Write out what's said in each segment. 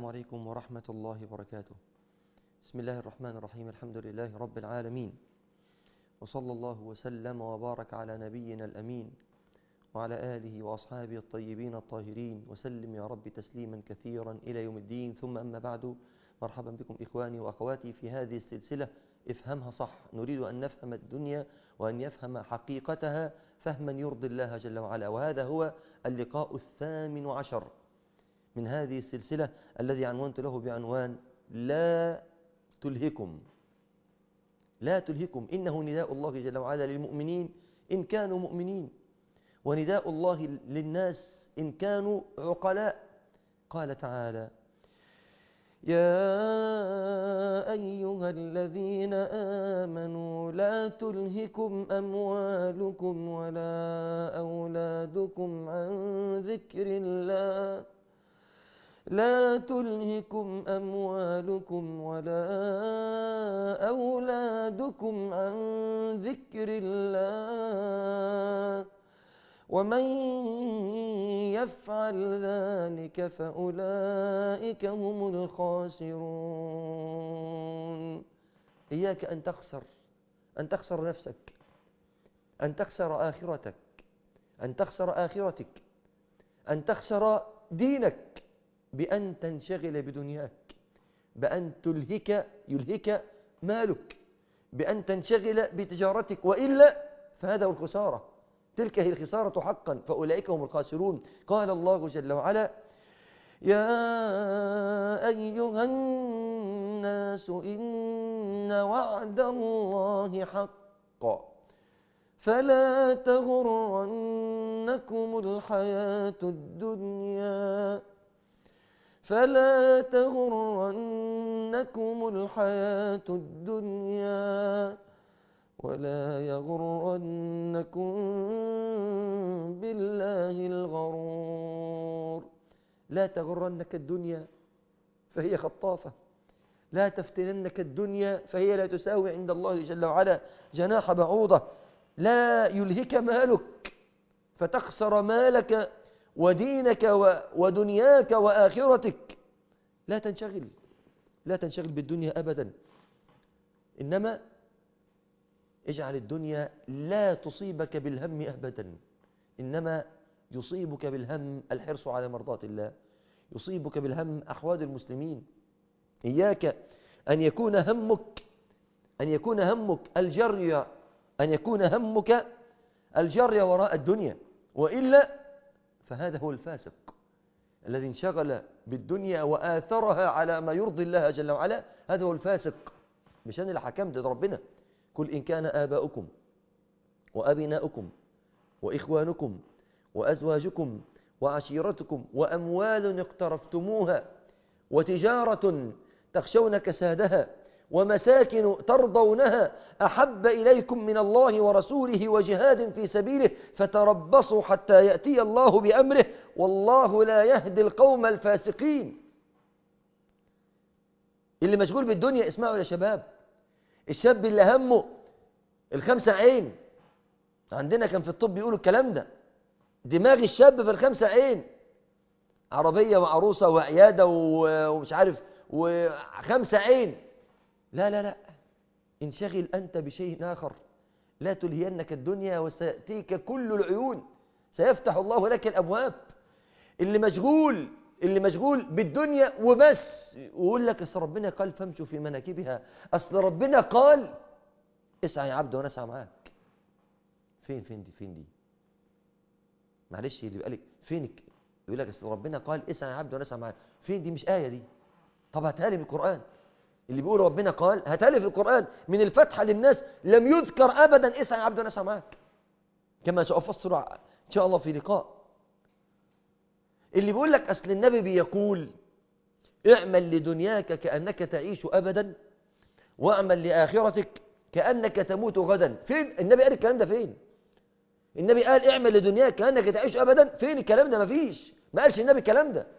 عليكم ورحمة الله وبركاته بسم الله الرحمن الرحيم الحمد لله رب العالمين وصلى الله وسلم وبارك على نبينا الأمين وعلى آله وأصحابه الطيبين الطاهرين وسلم يا رب تسليما كثيرا إلى يوم الدين ثم أما بعد مرحبا بكم إخواني وأخواتي في هذه السلسلة افهمها صح نريد أن نفهم الدنيا وأن يفهم حقيقتها فهما يرضي الله جل وعلا وهذا هو اللقاء الثامن عشر من هذه السلسلة الذي عنونت له بعنوان لا تلهكم لا تلهكم إنه نداء الله جل وعلا للمؤمنين إن كانوا مؤمنين ونداء الله للناس إن كانوا عقلاء قال تعالى يا أيها الذين آمنوا لا تلهكم أموالكم ولا أولادكم عن ذكر الله لا تلهكم أموالكم ولا أولادكم عن ذكر الله ومن يفعل ذلك فأولئك هم الخاسرون إياك أن تخسر أن تخسر نفسك أن تخسر آخرتك أن تخسر آخرتك أن تخسر دينك بأن تنشغل بدنياك بأن تلهك يلهك مالك بأن تنشغل بتجارتك وإلا فهذا هو الخسارة تلك هي الخسارة حقا فأولئك هم الخاسرون قال الله جل وعلا يا أيها الناس إن وعد الله حق فلا تغرنكم الحياة الدنيا فلا تغرنكم الحياة الدنيا ولا يغرنكم بالله الغرور لا تغرنك الدنيا فهي خطافة لا تفتننك الدنيا فهي لا تساوي عند الله جل وعلا جناح بعوضة لا يلهك مالك فتخسر مالك ودينك ودنياك وآخرتك لا تنشغل لا تنشغل بالدنيا أبدا إنما اجعل الدنيا لا تصيبك بالهم أبدا إنما يصيبك بالهم الحرص على مرضاة الله يصيبك بالهم أحوال المسلمين إياك أن يكون همك أن يكون همك الجري أن يكون همك الجري وراء الدنيا وإلا فهذا هو الفاسق الذي انشغل بالدنيا وآثرها على ما يرضي الله جل وعلا هذا هو الفاسق مش أنا اللي حكمت ده ربنا قل إن كان آباؤكم وأبناؤكم وإخوانكم وأزواجكم وعشيرتكم وأموال اقترفتموها وتجارة تخشون كسادها ومساكن ترضونها أحب إليكم من الله ورسوله وجهاد في سبيله فتربصوا حتى يأتي الله بأمره والله لا يهدي القوم الفاسقين اللي مشغول بالدنيا اسمعوا يا شباب الشاب اللي همه الخمسة عين عندنا كان في الطب يقولوا الكلام ده دماغ الشاب في الخمسة عين عربية وعروسة وعيادة ومش عارف وخمسة عين لا لا لا انشغل أنت بشيء آخر لا تلهينك الدنيا وسيأتيك كل العيون سيفتح الله لك الأبواب اللي مشغول اللي مشغول بالدنيا وبس ويقول لك اصل ربنا قال فامشوا في مناكبها اصل ربنا قال اسعى يا عبد وانا اسعى معاك فين فين دي فين دي معلش اللي بيقول لك فينك يقول لك اصل ربنا قال اسعى يا عبد وانا اسعى معاك فين دي مش آية دي طب هاتها لي من القرآن اللي بيقول ربنا قال هاتها لي في القرآن من الفتحة للناس لم يذكر أبدا اسعى يا عبد وانا اسعى معاك كما سأفسر إن شاء الله في لقاء اللي بيقول لك أصل النبي بيقول اعمل لدنياك كأنك تعيش أبدا واعمل لآخرتك كأنك تموت غدا فين النبي قال الكلام ده فين النبي قال اعمل لدنياك كأنك تعيش أبدا فين الكلام ده مفيش ما قالش النبي الكلام ده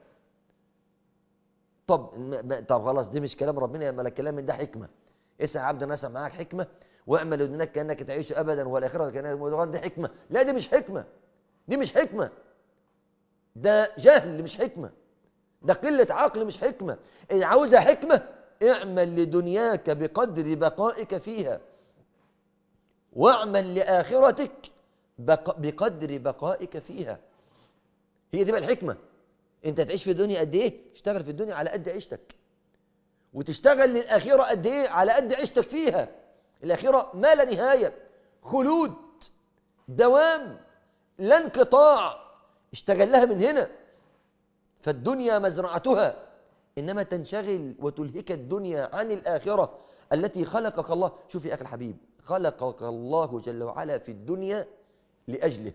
طب طب خلاص دي مش كلام ربنا يا ملك كلام من ده حكمة اسعى عبد مثلا معاك حكمة واعمل لدنياك كأنك تعيش أبدا والآخرة كأنك تموت غدا دي حكمة لا دي مش حكمة دي مش حكمة ده جهل مش حكمة ده قلة عقل مش حكمة إن عاوزها حكمة اعمل لدنياك بقدر بقائك فيها واعمل لآخرتك بق... بقدر بقائك فيها هي دي بقى الحكمة انت تعيش في الدنيا قد ايه اشتغل في الدنيا على قد عيشتك وتشتغل للآخرة قد ايه على قد عيشتك فيها الآخرة ما لا نهاية خلود دوام لا انقطاع اشتغل لها من هنا فالدنيا مزرعتها إنما تنشغل وتلهك الدنيا عن الآخرة التي خلقك الله شوف يا أخي الحبيب خلقك الله جل وعلا في الدنيا لأجله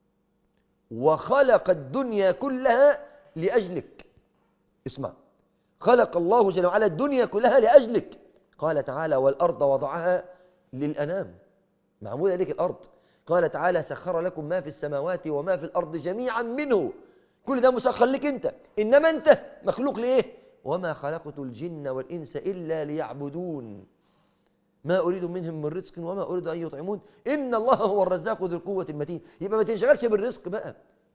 وخلق الدنيا كلها لأجلك اسمع خلق الله جل وعلا الدنيا كلها لأجلك قال تعالى والأرض وضعها للأنام معمولة لك الأرض قال تعالى سخر لكم ما في السماوات وما في الأرض جميعا منه كل ده مسخر لك أنت إنما أنت مخلوق لإيه وما خلقت الجن والإنس إلا ليعبدون ما أريد منهم من رزق وما أريد أن يطعمون إن الله هو الرزاق ذو القوة المتين يبقى ما تنشغلش بالرزق بقى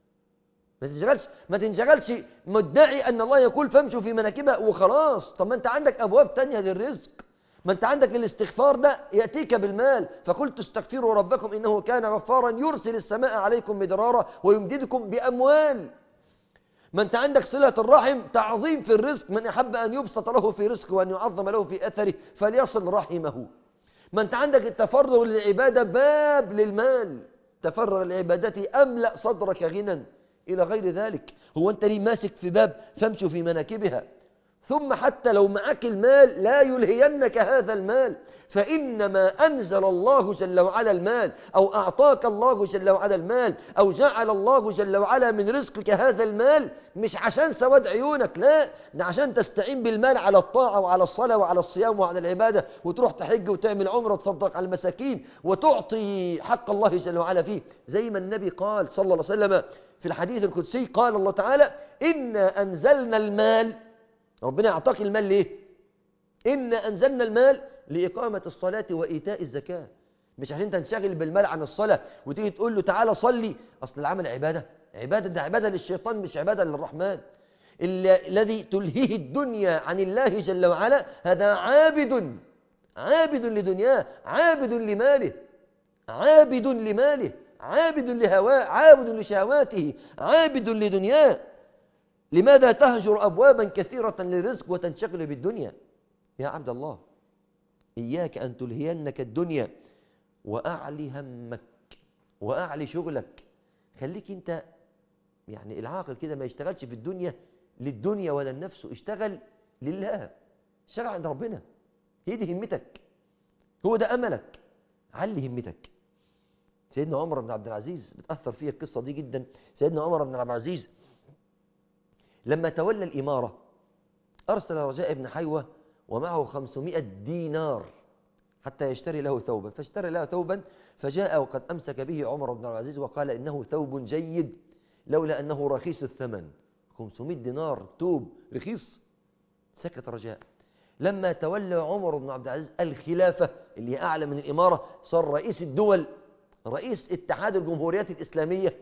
ما تنشغلش ما تنشغلش مدعي أن الله يقول فامشوا في مناكبها وخلاص طب ما أنت عندك أبواب تانية للرزق ما أنت عندك الاستغفار ده يأتيك بالمال فقلت استغفروا ربكم إنه كان غفارا يرسل السماء عليكم مدرارا ويمددكم بأموال ما أنت عندك صلة الرحم تعظيم في الرزق من أحب أن يبسط له في رزق وأن يعظم له في أثره فليصل رحمه ما أنت عندك التفرغ للعبادة باب للمال تفرغ للعبادة أملأ صدرك غنى إلى غير ذلك هو أنت ليه ماسك في باب فامشوا في مناكبها ثم حتى لو معك المال لا يلهينك هذا المال فإنما أنزل الله جل وعلا المال أو أعطاك الله جل وعلا المال أو جعل الله جل وعلا من رزقك هذا المال مش عشان سواد عيونك لا ده عشان تستعين بالمال على الطاعة وعلى الصلاة وعلى الصيام وعلى العبادة وتروح تحج وتعمل عمرة وتصدق على المساكين وتعطي حق الله جل وعلا فيه زي ما النبي قال صلى الله عليه وسلم في الحديث القدسي قال الله تعالى إنا أنزلنا المال ربنا أعطاك المال ليه إنا أنزلنا المال لإقامة الصلاة وإيتاء الزكاة مش عشان تنشغل بالمال عن الصلاة وتيجي تقول له تعالى صلي أصل العمل عبادة عبادة ده عبادة للشيطان مش عبادة للرحمن الذي تلهيه الدنيا عن الله جل وعلا هذا عابد عابد لدنياه عابد لماله عابد لماله عابد لهواه عابد لشهواته عابد لدنياه لماذا تهجر أبوابا كثيرة للرزق وتنشغل بالدنيا يا عبد الله إياك أن تلهينك الدنيا وأعلي همك وأعلي شغلك خليك أنت يعني العاقل كده ما يشتغلش في الدنيا للدنيا ولا النفس اشتغل لله اشتغل عند ربنا هي دي همتك هو ده أملك علي همتك سيدنا عمر بن عبد العزيز بتأثر فيها القصة دي جدا سيدنا عمر بن عبد العزيز لما تولى الإمارة أرسل رجاء بن حيوة ومعه خمسمائة دينار حتى يشتري له ثوبا فاشترى له ثوبا فجاء وقد أمسك به عمر بن عبد العزيز وقال إنه ثوب جيد لولا أنه رخيص الثمن 500 دينار ثوب رخيص سكت رجاء لما تولى عمر بن عبد العزيز الخلافة اللي هي أعلى من الإمارة صار رئيس الدول رئيس اتحاد الجمهوريات الإسلامية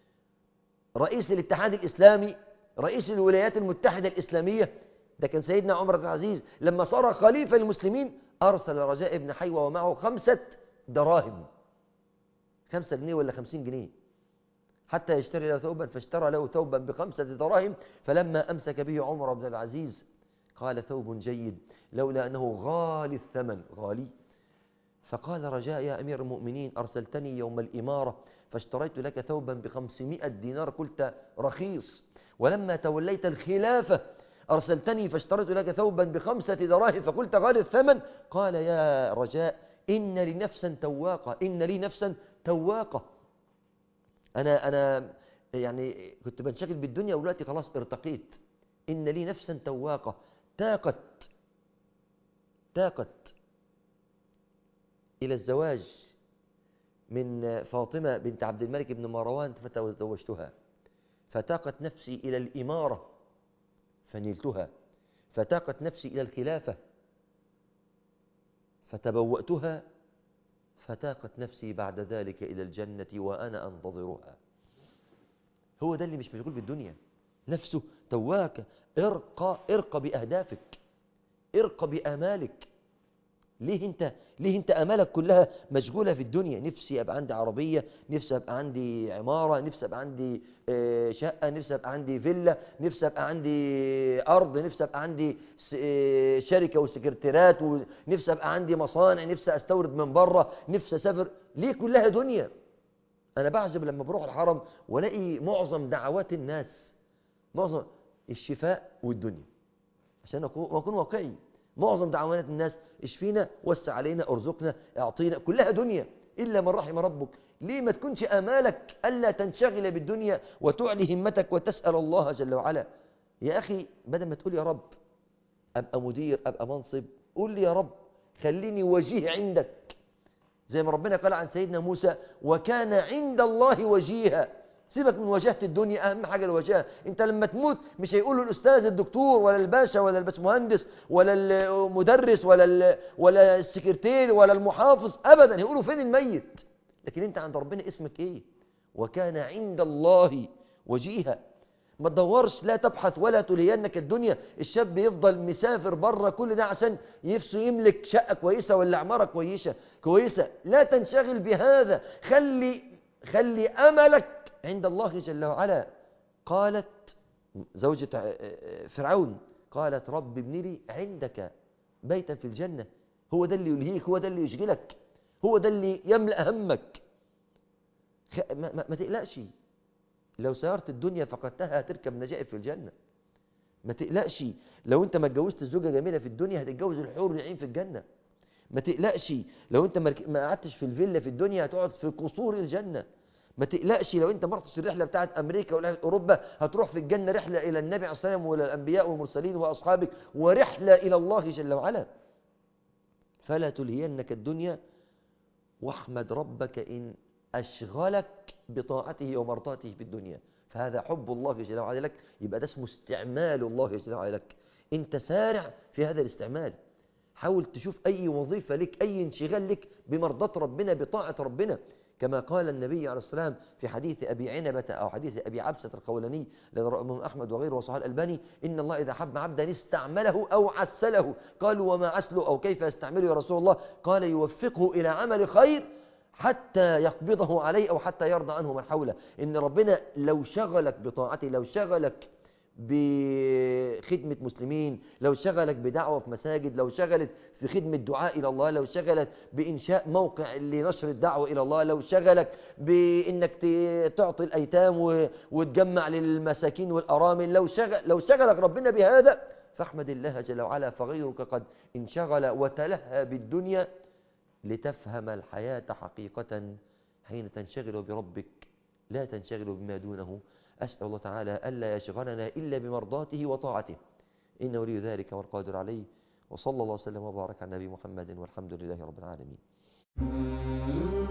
رئيس الاتحاد الإسلامي رئيس الولايات المتحدة الإسلامية ده كان سيدنا عمر بن العزيز لما صار خليفة للمسلمين أرسل رجاء بن حيوة ومعه خمسة دراهم خمسة جنيه ولا خمسين جنيه حتى يشتري له ثوبا فاشترى له ثوبا بخمسة دراهم فلما أمسك به عمر بن العزيز قال ثوب جيد لولا أنه غالي الثمن غالي فقال رجاء يا أمير المؤمنين أرسلتني يوم الإمارة فاشتريت لك ثوبا بخمسمائة دينار قلت رخيص ولما توليت الخلافة أرسلتني فاشتريت لك ثوبا بخمسة دراهم فقلت غالي الثمن قال يا رجاء إن لي نفسا تواقة إن لي نفسا تواقة أنا أنا يعني كنت بنشغل بالدنيا ودلوقتي خلاص ارتقيت إن لي نفسا تواقة تاقت تاقت إلى الزواج من فاطمة بنت عبد الملك بن مروان فتزوجتها فتاقت نفسي إلى الإمارة فنلتها فتاقت نفسي إلى الخلافة فتبوأتها فتاقت نفسي بعد ذلك إلى الجنة وأنا أنتظرها هو ده اللي مش مشغول بالدنيا نفسه تواك ارقى ارقى بأهدافك ارقى بآمالك ليه انت ليه انت امالك كلها مشغوله في الدنيا نفسي ابقى عندي عربيه نفسي ابقى عندي عماره نفسي ابقى عندي آه، شقه نفسي ابقى عندي فيلا نفسي ابقى عندي ارض نفسي ابقى عندي س- آه، شركه وسكرتيرات ونفسي ابقى عندي مصانع نفسي استورد من بره نفسي اسافر ليه كلها دنيا انا بعجب لما بروح الحرم والاقي معظم دعوات الناس معظم الشفاء والدنيا عشان اكون أكون واقعي معظم دعوات الناس اشفينا وسع علينا ارزقنا اعطينا كلها دنيا الا من رحم ربك ليه ما تكونش امالك الا تنشغل بالدنيا وتعلي همتك وتسال الله جل وعلا يا اخي بدل ما تقول يا رب ابقى مدير ابقى منصب قول لي يا رب خليني وجيه عندك زي ما ربنا قال عن سيدنا موسى وكان عند الله وجيها سيبك من وجاهة الدنيا أهم حاجة الوجاهة أنت لما تموت مش هيقولوا الأستاذ الدكتور ولا الباشا ولا الباشمهندس ولا المدرس ولا ال- ولا السكرتير ولا المحافظ أبدا هيقولوا فين الميت لكن أنت عند ربنا اسمك إيه وكان عند الله وجيها ما تدورش لا تبحث ولا تلهينك الدنيا الشاب يفضل مسافر بره كل ده عشان نفسه يملك شقة كويسة ولا عمارة كويسة كويسة لا تنشغل بهذا خلي خلي أملك عند الله جل وعلا قالت زوجة فرعون قالت رب ابن لي عندك بيتا في الجنة هو ده اللي يلهيك هو ده اللي يشغلك هو ده اللي يملأ همك خ- ما, ما, ما تقلقش لو سيارة الدنيا فقدتها هتركب نجائب في الجنة ما تقلقش لو انت ما اتجوزت زوجة جميلة في الدنيا هتتجوز الحور العين في الجنة ما تقلقش لو انت ما رك- ما قعدتش في الفيلا في الدنيا هتقعد في قصور الجنة ما تقلقش لو انت ما رحتش الرحله بتاعت امريكا ولا اوروبا هتروح في الجنه رحله الى النبي عليه الصلاه والسلام والى الانبياء والمرسلين واصحابك ورحله الى الله جل وعلا فلا تلهينك الدنيا واحمد ربك ان اشغلك بطاعته ومرضاته في الدنيا فهذا حب الله جل وعلا لك يبقى ده اسمه استعمال الله جل وعلا لك انت سارع في هذا الاستعمال حاول تشوف أي وظيفة لك أي انشغال لك بمرضاة ربنا بطاعة ربنا كما قال النبي عليه السلام في حديث أبي عنبة أو حديث أبي عبسة القولاني الذي رواه الإمام أحمد وغيره وصححه الألباني إن الله إذا حب عبدا استعمله أو عسله قالوا وما عسله أو كيف يستعمله يا رسول الله قال يوفقه إلى عمل خير حتى يقبضه عليه أو حتى يرضى عنه من حوله إن ربنا لو شغلك بطاعته لو شغلك بخدمة مسلمين لو شغلك بدعوة في مساجد لو شغلت في خدمة دعاء إلى الله لو شغلت بإنشاء موقع لنشر الدعوة إلى الله لو شغلك بإنك ت- تعطي الأيتام و- وتجمع للمساكين والأرامل لو, شغل لو شغلك ربنا بهذا فاحمد الله جل وعلا فغيرك قد انشغل وتلهى بالدنيا لتفهم الحياة حقيقة حين تنشغل بربك لا تنشغل بما دونه أسأل الله تعالى ألا يشغلنا إلا بمرضاته وطاعته إنه ولي ذلك والقادر عليه وصلى الله وسلم وبارك على النبي محمد والحمد لله رب العالمين